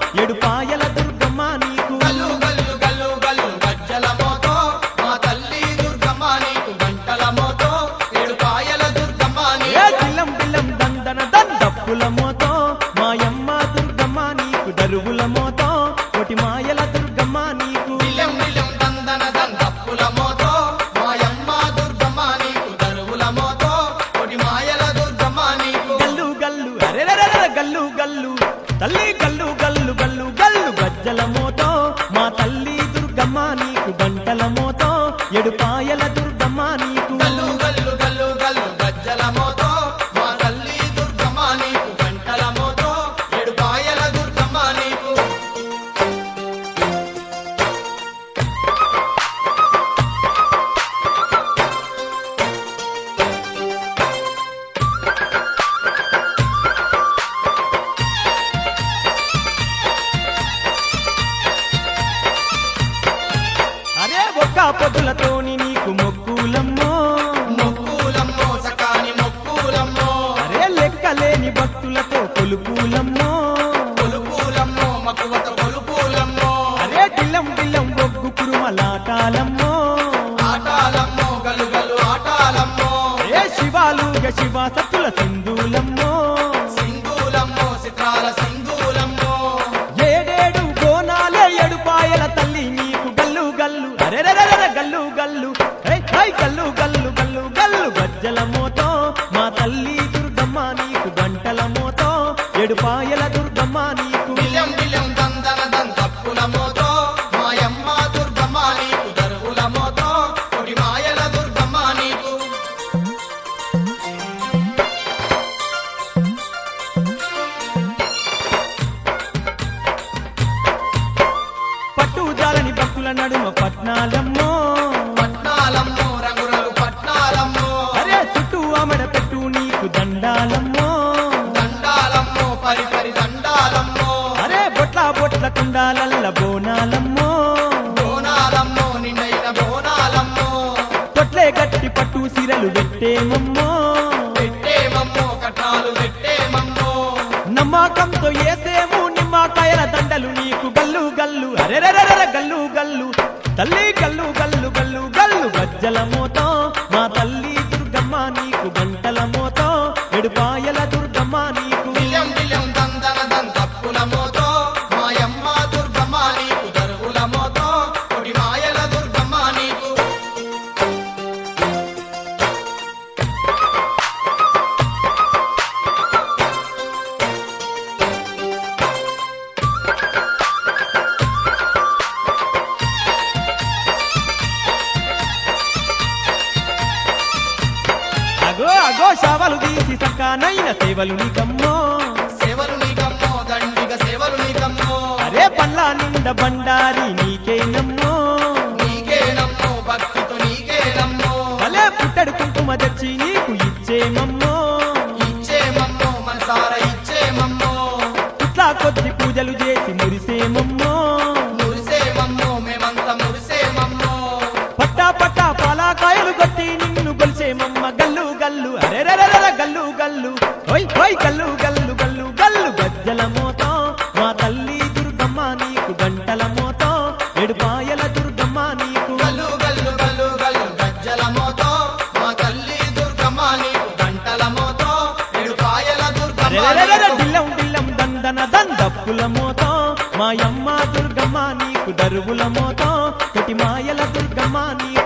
ఎడుపాయల దుర్గమ్మ నీకు గల్లు గల్లు గల్లు గల్లు గజ్జల మోతో మా తల్లి దుర్గమ్మ నీకు గంటల మోతో ఏడు పాయల దుర్గమ్మ ఏ నీకు బిల్లం బిల్లం దందన దండప్పుల మోతో మాయమ్మ దుర్గమ్మ నీకు దరువుల మోతో కోటి మాయల దుర్గమ్మ నీకు నిలం నిలం దందన దండప్పుల మోతో మాయమ్మ దుర్గమ్మ నీకు దరువుల మోతో కొడి మాయల దుర్గమ్మ నీకు గల్లు గల్లు అరెరెరెరె గల్లు గల్లు తల్లి గల్లు గల్లు గల్లు గల్లు గజ్జల మోతో మా తల్లి దుర్గమ్మ నీకు గంటల మోతో ఎడుపాయల దుర్గమ్మ నీకు గల్లు గల్లు గల్లు గల్లు గజ్జల మోతో మా తల్లి దుర్గమ్మ నీకు గంటల మోతో ఏడు పాయల దుర్గమ్మ నీకు అరే ఒక్క పొద్దులతోని నీకు మొక్కులమ్మో మొక్కులమ్మో సకాని మొక్కులమ్మో అరే లెక్కలేని భక్తులతో కొలుపులమ్మో కొలుపులమ్మో మక్కువత కొలుపులమ్మో అరే టిల్లం టిల్లం బొగ్గు కురుమలాటాలమ్మో ఆటాలమ్మో గలు గలు ఆటాలమ్మో ఏ శివాలుగ శివ సత్తుల సింధులమ్మో సింధూలమ్మో చిత్రాల సింధూలమ్మో ఏడేడు గోనాలే ఎడుపాయల తల్లి నీకు గల్లు గల్లు అరెరెరెరె గల్లు గల్లు ఏయ్, ఏయ్, గల్లు గల్లు గల్లు గల్లు గజ్జల మోతో మా తల్లి దుర్గమ్మ నీకు గంటల మోతో ఎడుపాయల దుర్గమ్మ నీకు బిల్లం బిల్లం దందన దంతప్పుల మోతో మాయమ్మ దుర్గమ్మ నీకు దరువుల మోతో కొడి మాయల దుర్గమ్మ నీకు పట్టు జాలని భక్తుల నడుమ పట్నాలమ్మో పట్నాలమ్మో రంగురంగు పట్నాలమ్మో అరే చుట్టూ అమడ పెట్టు నీకు దండాలమ్మో దండాలమ్మో పరి పరి దండాలమ్మో అరే బొట్ల బొట్ల కుండాలల్ల బోనాలమ్మో బోనాలమ్మో నిన్నైన బోనాలమ్మో తొట్లే గట్టి పట్టు సిరలు పెట్టేమమ్మో పెట్టేమమ్మో కట్నాలు పెట్టేమమ్మో నమ్మకంతో ఏసేము నిమ్మకాయల దండలు నీకు గల్లు గల్లు అరెరెరెరె గల్లు గల్లు తల్లి గల్లు గల్లు గల్లు గల్లు గజ్జల మోతో మా తల్లి దుర్గమ్మ నీకు గంటల మోతో ఎడుపాయల దుర్గమ్మ నీకు బిల్లం బిల్లం దందన దంతప్పుల మోతో మాయమ్మ దుర్గమ్మ నీకు దరువుల మోతో కొడి మాయల దుర్గమ్మ నీకు అగో అగో శవలు తీసి సకానైన సేవలు నీకమ్మో సేవలు నీకమ్మో దండిగ సేవలు నీకమ్మో అరే పండ్ల నిండ బండారి నీకేనమ్మో నీకేనమ్మో భక్తితో నీకేనమ్మో భలే పుట్టడు కుంకుమ తెచ్చి నీకు ఇచ్చేమమ్మో ఇచ్చేమమ్మో మనసార ఇచ్చేమమ్మో ఇట్లా కొద్ది పూజలు చేసి మురిసేమమ్మో మురిసేమమ్మో మేమంతా మురిసేమమ్మో పట్టా పట్టా పాలాకాయలు కొట్టి నిన్ను గొలిసేమమ్మ గల్లు గల్లు అరెరెరెర గల్లు గల్లు ఓయ్ ఓయ్ గల్లు గల్లు గల్లు గల్లు గజ్జల మోతో మా తల్లి దుర్గమ్మ నీకు గంటల మోతో ఎడుపాయల దుర్గమ్మ నీకు గల్లు గల్లు గల్లు గల్లు గజ్జల మోతో మా తల్లి దుర్గమ్మ నీకు గంటల మోతో ఏడు పాయల దుర్గమ్మ అరెరెరెర నీకు. దిల్లం దిల్లం దందన దందప్పుల మోతో మాయమ్మ దుర్గమ్మ నీకు దరువుల మోతో కొటి మాయల దుర్గమ్మ నీకు